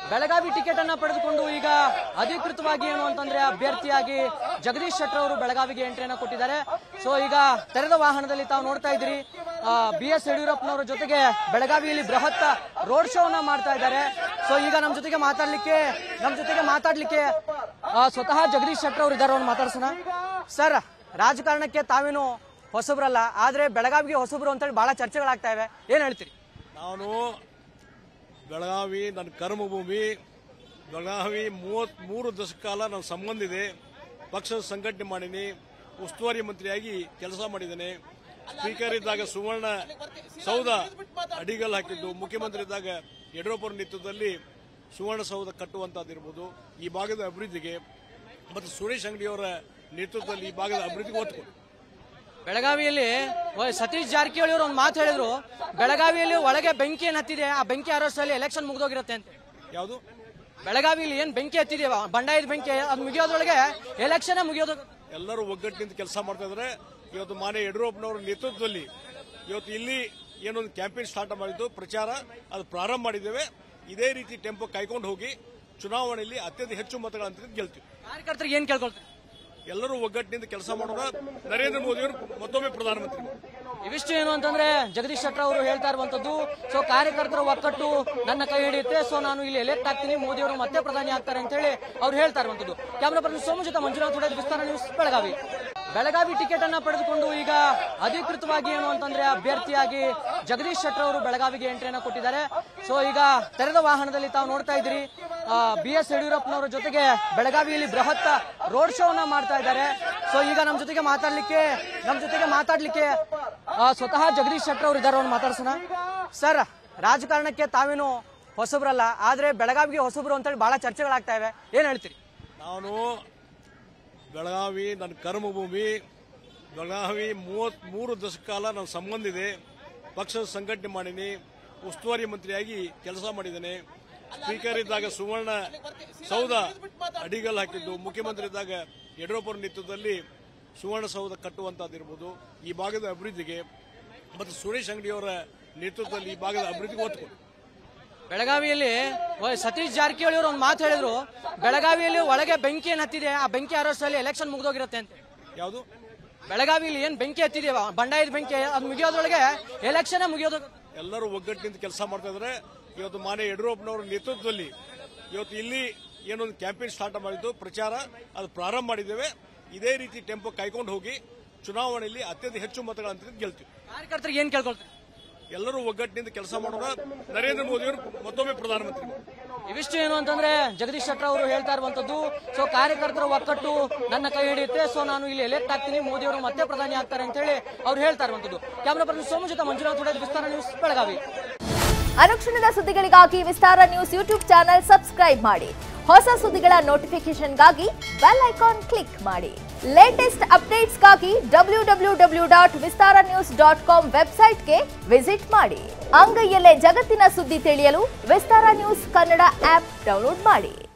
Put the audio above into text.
Belagavi ticket ಅನ್ನ ಪಡೆದುಕೊಂಡು ಈಗ ಅಧಿಕೃತವಾಗಿ ಏನು ಅಂತಂದ್ರೆ ಅಭ್ಯರ್ಥಿಯಾಗಿ ಜಗದೀಶ್ ಶೆಟ್ಟರ್ ಅವರು ಬೆಳಗಾವಿಗೆ ಎಂಟ್ರಿಯನ್ನ ಕೊಟ್ಟಿದ್ದಾರೆ ಸೊ ಈಗ ತೆರೆದ ವಾಹನದಲ್ಲಿ ತಾವು ನೋಡ್ತಾ ಇದ್ದೀರಿ ಬಿ ಎಸ್ ಯಡಿಯೂರಪ್ಪನವರ ಜೊತೆಗೆ ಬೆಳಗಾವಿಯಲ್ಲಿ ಬೃಹತ್ ರೋಡ್ ಶೋ ಅನ್ನ ಮಾಡ್ತಾ ಇದ್ದಾರೆ ಸೊ ಈಗ ನಮ್ಮ ಜೊತೆಗೆ ಮಾತಾಡ್ಲಿಕ್ಕೆ ನಮ್ಮ ಜೊತೆಗೆ ಮಾತಾಡ್ಲಿಕ್ಕೆ ಆ, ಸ್ವತಃ ಜಗದೀಶ್ ಶೆಟ್ಟರ್ ಅವರು ಇದ್ದಾರೆ ಅವ್ರನ್ನ ಮಾತಾಡ್ಸೋಣ ಸರ್ ರಾಜಕಾರಣಕ್ಕೆ ತಾವೇನು ಹೊಸಬ್ರಲ್ಲ ಆದ್ರೆ ಬೆಳಗಾವಿಗೆ ಹೊಸಬ್ರು ಅಂತೇಳಿ ಬಹಳ ಚರ್ಚೆಗಳಾಗ್ತಾ ಇವೆ ಏನ್ ಹೇಳ್ತೀರಿ ನಾನು ಬೆಳಗಾವಿ ನನ್ನ ಕರ್ಮಭೂಮಿ ಬೆಳಗಾವಿ ಮೂವತ್ತ್ ಮೂರು ದಶಕ ಕಾಲ ನನ್ನ ಸಂಬಂಧ ಇದೆ ಪಕ್ಷದ ಸಂಘಟನೆ ಮಾಡೀನಿ ಉಸ್ತುವಾರಿ ಮಂತ್ರಿಯಾಗಿ ಕೆಲಸ ಮಾಡಿದ್ದೇನೆ ಸ್ಪೀಕರ್ ಇದ್ದಾಗ ಸುವರ್ಣ ಸೌಧ ಅಡಿಗಲ್ ಹಾಕಿದ್ದು ಮುಖ್ಯಮಂತ್ರಿ ಇದ್ದಾಗ ಯಡಿಯೂರಪ್ಪರ ನೇತೃತ್ವದಲ್ಲಿ ಸುವರ್ಣ ಸೌಧ ಕಟ್ಟುವಂತದ್ದಿರ್ಬೋದು ಈ ಭಾಗದ ಅಭಿವೃದ್ಧಿಗೆ ಮತ್ತು ಸುರೇಶ್ ಅಂಗಡಿಯವರ ನೇತೃತ್ವದಲ್ಲಿ ಈ ಭಾಗದ ಅಭಿವೃದ್ಧಿಗೆ ಒತ್ತು ಕೊಟ್ಟು ಬೆಳಗಾವಿಯಲ್ಲಿ ವ- ಸತೀಶ್ ಜಾರಕಿಹೊಳಿ ಅವರು ಒಂದು ಮಾತು ಹೇಳಿದ್ರು ಬೆಳಗಾವಿಯಲ್ಲಿ ಒಳಗೆ ಬೆಂಕಿ ಏನ್ ಹತ್ತಿದೆ ಆ ಬೆಂಕಿ ಆರೋಸಲ್ಲಿ ಎಲೆಕ್ಷನ್ ಮುಗಿದೋಗಿರುತ್ತೆ ಅಂತ ಯಾವುದು ಬೆಳಗಾವಿಯಲ್ಲಿ ಏನ್ ಬೆಂಕಿ ಹತ್ತಿದೆ ಬಂಡಾಯದ ಬೆಂಕಿ ಅದು ಮುಗಿಯೋದ್ರೊಳಗೆ ಎಲೆಕ್ಷನ್ ಮುಗಿಯೋದು ಎಲ್ಲರೂ ಒಗ್ಗಟ್ಟಿನಿಂದ ಕೆಲಸ ಮಾಡ್ತಾ ಇದ್ದಾರೆ ಇವತ್ತು ಮಾನ್ಯ ಯಡಿಯೂರಪ್ಪನವರ ನೇತೃತ್ವದಲ್ಲಿ ಇವತ್ತು ಇಲ್ಲಿ ಏನೊಂದು ಕ್ಯಾಂಪೇನ್ ಸ್ಟಾರ್ಟ್ ಮಾಡಿದ್ದು ಪ್ರಚಾರ ಅದು ಪ್ರಾರಂಭ ಮಾಡಿದ್ದೇವೆ ಇದೇ ರೀತಿ ಟೆಂಪೋ ಕಾಯ್ಕೊಂಡು ಹೋಗಿ ಚುನಾವಣೆಯಲ್ಲಿ ಅತ್ಯಂತ ಹೆಚ್ಚು ಮತಗಳಂತ ಗೆಲ್ತೀವಿ ಕಾರ್ಯಕರ್ತರಿಗೆ ಏನ್ ಕೇಳ್ಕೊಳ್ತಾರೆ ಎಲ್ಲರೂ ಒಗ್ಗಟ್ಟಿನಿಂದ ಕೆಲಸ ಮಾಡೋಣ ನರೇಂದ್ರ ಮೋದಿಯವರು ಮತ್ತೊಮ್ಮೆ ಪ್ರಧಾನಮಂತ್ರಿ ಇವಿಷ್ಟು ಏನು ಅಂತಂದ್ರೆ ಜಗದೀಶ್ ಶೆಟ್ಟರ್ ಅವರು ಹೇಳ್ತಾ ಇರುವಂತದ್ದು ಸೊ ಕಾರ್ಯಕರ್ತರ ಒಕ್ಕಟ್ಟು ನನ್ನ ಕೈ ಹಿಡಿಯುತ್ತೆ ಸೊ ನಾನು ಇಲ್ಲಿ ಎಲೆಕ್ಟ್ ಆಗ್ತೀನಿ ಮೋದಿ ಅವರು ಮತ್ತೆ ಪ್ರಧಾನಿ ಆಗ್ತಾರೆ ಅಂತ ಹೇಳಿ ಅವ್ರು ಹೇಳ್ತಾ ಇರುವಂತದ್ದು camera person Somajita Manjunath Huded Vistara news Belagavi Belagavi ticket ಅನ್ನ ಪಡೆದುಕೊಂಡು ಈಗ ಅಧಿಕೃತವಾಗಿ ಏನು ಅಂತಂದ್ರೆ ಅಭ್ಯರ್ಥಿಯಾಗಿ ಜಗದೀಶ್ ಶೆಟ್ಟರ್ ಅವರು ಬೆಳಗಾವಿಗೆ ಎಂಟ್ರಿಯನ್ನ ಕೊಟ್ಟಿದ್ದಾರೆ ಸೊ ಈಗ ತೆರೆದ ವಾಹನದಲ್ಲಿ ತಾವು ನೋಡ್ತಾ ಇದ್ದೀರಿ ಬಿ ಎಸ್ ಯಡಿಯೂರಪ್ಪನವರ ಜೊತೆಗೆ ಬೆಳಗಾವಿಯಲ್ಲಿ ಬೃಹತ್ ರೋಡ್ ಶೋ ಅನ್ನ ಮಾಡ್ತಾ ಇದ್ದಾರೆ ಸೊ ಈಗ ನಮ್ಮ ಜೊತೆಗೆ ಮಾತಾಡ್ಲಿಕ್ಕೆ ನಮ್ಮ ಜೊತೆಗೆ ಮಾತಾಡ್ಲಿಕ್ಕೆ ಆ, ಸ್ವತಃ ಜಗದೀಶ್ ಶೆಟ್ಟರ್ ಅವರು ಇದ್ದಾರೆ ಅವ್ರನ್ನ ಮಾತಾಡ್ಸೋಣ ಸರ್ ರಾಜಕಾರಣಕ್ಕೆ ತಾವೇನು ಹೊಸಬ್ರಲ್ಲ ಆದ್ರೆ ಬೆಳಗಾವಿಗೆ ಹೊಸಬ್ರು ಅಂತೇಳಿ ಬಹಳ ಚರ್ಚೆಗಳಾಗ್ತಾ ಇವೆ ಏನ್ ಹೇಳ್ತೀರಿ ನಾನು ಬೆಳಗಾವಿ ನನ್ನ ಕರ್ಮಭೂಮಿ ಬೆಳಗಾವಿ ಮೂವತ್ತ್ ಮೂರು ದಶಕ ಕಾಲ ನನ್ನ ಸಂಬಂಧ ಇದೆ ಪಕ್ಷದ ಸಂಘಟನೆ ಮಾಡೀನಿ ಉಸ್ತುವಾರಿ ಮಂತ್ರಿಯಾಗಿ ಕೆಲಸ ಮಾಡಿದ್ದೇನೆ ಸ್ಪೀಕರ್ ಇದ್ದಾಗ ಸುವರ್ಣ ಸೌಧ ಅಡಿಗಲ್ ಹಾಕಿದ್ದು ಮುಖ್ಯಮಂತ್ರಿ ಇದ್ದಾಗ ಯಡಿಯೂರಪ್ಪರ ನೇತೃತ್ವದಲ್ಲಿ ಸುವರ್ಣ ಸೌಧ ಕಟ್ಟುವಂತದ್ದಿರ್ಬೋದು ಈ ಭಾಗದ ಅಭಿವೃದ್ಧಿಗೆ ಮತ್ತು ಸುರೇಶ್ ಅಂಗಡಿಯವರ ನೇತೃತ್ವದಲ್ಲಿ ಈ ಭಾಗದ ಅಭಿವೃದ್ಧಿಗೆ ಒತ್ತು ಕೊಟ್ಟು ಬೆಳಗಾವಿಯಲ್ಲಿ ವ- ಸತೀಶ್ ಜಾರಕಿಹೊಳಿ ಅವರು ಒಂದು ಮಾತು ಹೇಳಿದ್ರು ಬೆಳಗಾವಿಯಲ್ಲಿ ಒಳಗೆ ಬೆಂಕಿ ಏನ್ ಹತ್ತಿದೆ ಆ ಬೆಂಕಿ ಆರೋಸಲ್ಲಿ ಎಲೆಕ್ಷನ್ ಮುಗಿದೋಗಿರುತ್ತೆ ಅಂತ ಯಾವುದು ಬೆಳಗಾವಿಯಲ್ಲಿ ಏನ್ ಬೆಂಕಿ ಹತ್ತಿದೆ ಬಂಡಾಯದ ಬೆಂಕಿ ಅದು ಮುಗಿಯೋದ್ರೊಳಗೆ ಎಲೆಕ್ಷನ್ ಮುಗಿಯೋದು ಎಲ್ಲರೂ ಒಗ್ಗಟ್ಟಿನಿಂದ ಕೆಲಸ ಮಾಡ್ತಾ ಇದ್ದಾರೆ ಇವತ್ತು ಮಾನ್ಯ ಯಡಿಯೂರಪ್ಪನವರ ನೇತೃತ್ವದಲ್ಲಿ ಇವತ್ತು ಇಲ್ಲಿ ಏನೊಂದು ಕ್ಯಾಂಪೇನ್ ಸ್ಟಾರ್ಟ್ ಮಾಡಿದ್ದು ಪ್ರಚಾರ ಅದು ಪ್ರಾರಂಭ ಮಾಡಿದ್ದೇವೆ ಇದೇ ರೀತಿ ಟೆಂಪೋ ಕಾಯ್ಕೊಂಡು ಹೋಗಿ ಚುನಾವಣೆಯಲ್ಲಿ ಅತ್ಯಂತ ಹೆಚ್ಚು ಮತಗಳಂತ ಗೆಲ್ತೀವಿ ಕಾರ್ಯಕರ್ತರಿಗೆ ಏನ್ ಕೇಳ್ಕೊಳ್ತಾರೆ ಎಲ್ಲರೂ ಒಗ್ಗಟ್ಟಿನಿಂದ ಕೆಲಸ ಮಾಡೋಣ ನರೇಂದ್ರ ಮೋದಿಯವರು ಮತ್ತೊಮ್ಮೆ ಪ್ರಧಾನಮಂತ್ರಿ ಇವಿಷ್ಟು ಏನು ಅಂತಂದ್ರೆ ಜಗದೀಶ್ ಶೆಟ್ಟರ್ ಅವರು ಹೇಳ್ತಾ ಇರುವಂತದ್ದು ಸೊ ಕಾರ್ಯಕರ್ತರ ಒಕ್ಕಟ್ಟು ನನ್ನ ಕೈ ಹಿಡಿಯುತ್ತೆ ಸೊ ನಾನು ಇಲ್ಲಿ ಎಲೆಕ್ಟ್ ಆಗ್ತೀನಿ ಮೋದಿ ಅವರು ಮತ್ತೆ ಪ್ರಧಾನಿ ಆಗ್ತಾರೆ ಅಂತ ಹೇಳಿ ಅವ್ರು ಹೇಳ್ತಾ ಇರುವಂತದ್ದು camera person Somajita Manjunath Huded Vistara news Belagavi ಅನುಕ್ಷಣದ ಸುದ್ದಿಗಳಿಗಾಗಿ Vistara news YouTube channel subscribe ಮಾಡಿ ಹೊಸ ಸುದ್ದಿಗಳ ನೋಟಿಫಿಕೇಶನ್ಗಾಗಿ ಬೆಲ್ ಐಕಾನ್ ಕ್ಲಿಕ್ ಮಾಡಿ ಲೇಟೆಸ್ಟ್ ಅಪ್ಡೇಟ್ಸ್ಗಾಗಿ W W W dot Vistara news dot com ವೆಬ್ಸೈಟ್ಗೆ ವಿಸಿಟ್ ಮಾಡಿ ಅಂಗೈಯಲ್ಲೇ ಜಗತ್ತಿನ ಸುದ್ದಿ ತಿಳಿಯಲು Vistara news Kannada app download ಮಾಡಿ